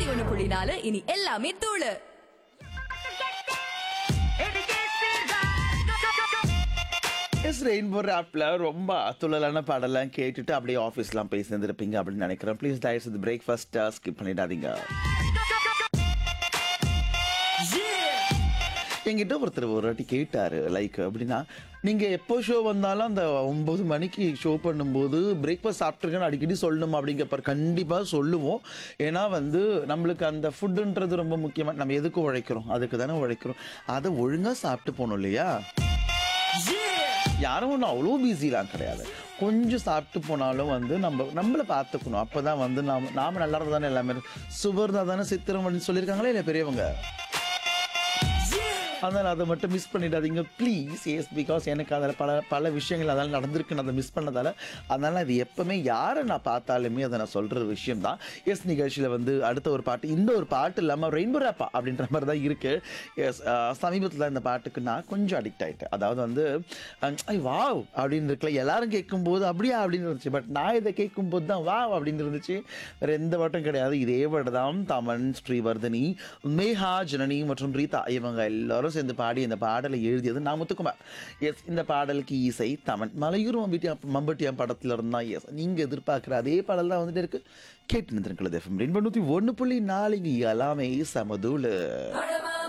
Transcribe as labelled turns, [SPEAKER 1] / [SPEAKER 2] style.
[SPEAKER 1] ஒண்ணு புள்ளி நாலு இனி எல்லாமே தூளு
[SPEAKER 2] எஸ் ரெயின்போ ஆப்பில் ரொம்ப துள்ளலான பாடலாம் கேட்டுட்டு அப்படியே ஆஃபீஸ்லாம் போய் சேர்ந்துருப்பீங்க அப்படின்னு நினைக்கிறேன் ப்ளீஸ் தயவு செய்து பிரேக்ஃபாஸ்ட்டாக ஸ்கிப் பண்ணிடாதீங்க என்கிட்ட ஒருத்தர் ஒரு வாட்டி கேட்டார் லைக் அப்படின்னா நீங்கள் எப்போ ஷோ வந்தாலும் அந்த ஒம்பது மணிக்கு ஷோ பண்ணும்போது பிரேக்ஃபாஸ்ட் சாப்பிட்ருக்கேன்னு அடிக்கடி சொல்லணும் அப்படிங்கிறப்ப கண்டிப்பாக சொல்லுவோம் ஏன்னா வந்து நம்மளுக்கு அந்த ஃபுட்டுன்றது ரொம்ப முக்கியமாக நம்ம எதுக்கு உழைக்கிறோம் அதுக்கு தானே உழைக்கிறோம் அதை ஒழுங்காக சாப்பிட்டு போகணும் இல்லையா யாரும் ஒன்றும் அவ்வளோ பிஸிலாம் கிடையாது கொஞ்சம் சாப்பிட்டு போனாலும் வந்து நம்ம நம்மளை பார்த்துக்கணும் அப்போ தான் வந்து நாம் நாம் நல்லா இருந்தால் தானே எல்லாமே சுவர் தானே சித்திரம் அப்படின்னு சொல்லியிருக்காங்களே இல்லை பெரியவங்க அதனால் அதை மட்டும் மிஸ் பண்ணிடாதீங்க ப்ளீஸ் எஸ் பிகாஸ் எனக்கு அதில் பல பல விஷயங்கள் அதனால் நடந்திருக்கு நான் அதை மிஸ் பண்ணதால் அதனால் அது எப்போவுமே யாரை நான் பார்த்தாலுமே அதை நான் சொல்கிற விஷயம் தான் எஸ் நிகழ்ச்சியில் வந்து அடுத்த ஒரு பாட்டு இந்த ஒரு பாட்டு இல்லாமல் ரெயின்போ ரேப்பா அப்படின்ற மாதிரி தான் இருக்குது எஸ் சமீபத்தில் இந்த பாட்டுக்கு நான் கொஞ்சம் அடிக்ட் ஆகிட்டேன் அதாவது வந்து ஐ வாவ் அப்படின்னு இருக்குல்ல எல்லாரும் கேட்கும்போது அப்படியா அப்படின்னு இருந்துச்சு பட் நான் இதை கேட்கும்போது தான் வாவ் அப்படின்னு இருந்துச்சு வேறு எந்த பாட்டும் கிடையாது இதே பாட்டு தான் தமன் ஸ்ரீவர்தனி மேஹா ஜனனி மற்றும் ரீதா இவங்க எல்லாரும் சேர்ந்து பாடி இந்த பாடலை எழுதியது நான் முத்துக்குமார் எஸ் இந்த பாடலுக்கு இசை தமன் மலையூர் மம்பிட்டியா மம்பட்டியா படத்துல இருந்தா எஸ் நீங்கள் எதிர்பார்க்குற அதே பாடல் தான் வந்துட்டு இருக்கு கேட்டு நிறுத்திருக்கிறது எஃப்எம் ரெண்டு நூற்றி ஒன்று புள்ளி நாலு இங்கே எல்லாமே சமதூள்